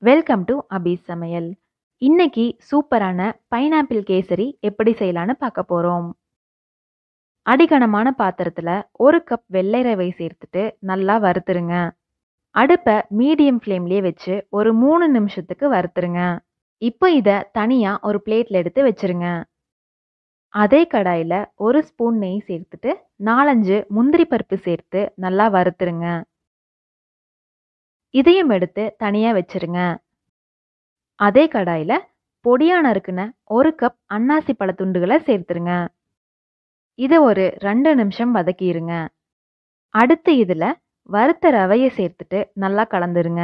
welcome to அபீஸ் சமையல் இன்னைக்கு சூப்பரான பைனாப்பிள் கேசரி எப்படி செய்யலான்னு பார்க்க போகிறோம் அடிகனமான பாத்திரத்தில் ஒரு கப் வெள்ளை ரவை சேர்த்துட்டு நல்லா வறுத்துருங்க அடுப்பை மீடியம் ஃப்ளேம்லேயே வச்சு ஒரு மூணு நிமிஷத்துக்கு வறுத்துருங்க இப்போ இதை தனியாக ஒரு பிளேட்டில் எடுத்து வச்சிருங்க அதே கடாயில் ஒரு ஸ்பூன் நெய் சேர்த்துட்டு நாலஞ்சு முந்திரி பருப்பு சேர்த்து நல்லா வறுத்துருங்க இதையும் எடுத்து தனியாக வச்சிருங்க அதே கடாயில் பொடியா நறுக்குன ஒரு கப் அன்னாசி பழத்துண்டுகளை சேர்த்துருங்க இதை ஒரு ரெண்டு நிமிஷம் வதக்கிடுங்க அடுத்து இதில் வறுத்த ரவையை சேர்த்துட்டு நல்லா கலந்துருங்க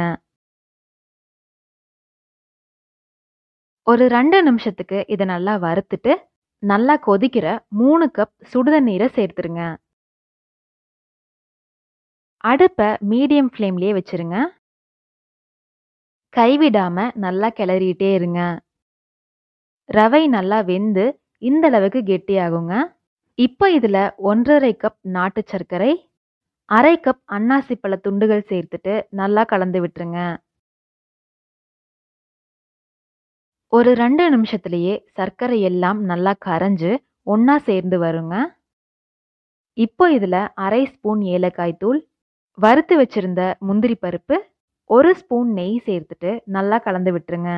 ஒரு ரெண்டு நிமிஷத்துக்கு இதை நல்லா வறுத்துட்டு நல்லா கொதிக்கிற மூணு கப் சுடுதண்ணீரை சேர்த்துருங்க அடுப்பை மீடியம் ஃப்ளேம்லேயே வச்சிருங்க கைவிடாம நல்லா கிளறிட்டே இருங்க ரவை நல்லா வெந்து இந்த அளவுக்கு கெட்டியாகுங்க இப்போ இதில் ஒன்றரை கப் நாட்டு சர்க்கரை அரை கப் அன்னாசி பழ துண்டுகள் சேர்த்துட்டு நல்லா கலந்து விட்டுருங்க ஒரு ரெண்டு நிமிஷத்துலேயே சர்க்கரை எல்லாம் நல்லா கரைஞ்சு ஒன்றா சேர்ந்து வருங்க இப்போ இதில் அரை ஸ்பூன் ஏலக்காய் தூள் வறுத்து வச்சிருந்த முந்திரி பருப்பு ஒரு ஸ்பூன் நெய் சேர்த்துட்டு நல்லா கலந்து விட்டுருங்க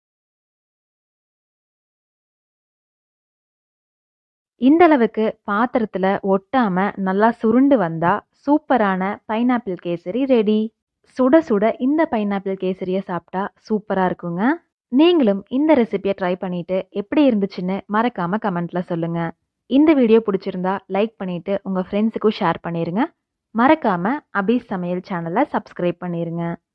இந்த அளவுக்கு பாத்திரத்தில் ஒட்டாம நல்லா சுருண்டு வந்தா சூப்பரான பைனாப்பிள் கேசரி ரெடி சுட சுட இந்த பைனாப்பிள் கேசரியை சாப்பிட்டா சூப்பராக இருக்குங்க நீங்களும் இந்த ரெசிபியை ட்ரை பண்ணிட்டு எப்படி இருந்துச்சுன்னு மறக்காம கமெண்ட்ல சொல்லுங்க இந்த வீடியோ பிடிச்சிருந்தா லைக் பண்ணிட்டு உங்க ஃப்ரெண்ட்ஸுக்கும் ஷேர் பண்ணிருங்க மறக்காம அபீஸ் சமையல் சேனலை சப்ஸ்கிரைப் பண்ணிருங்க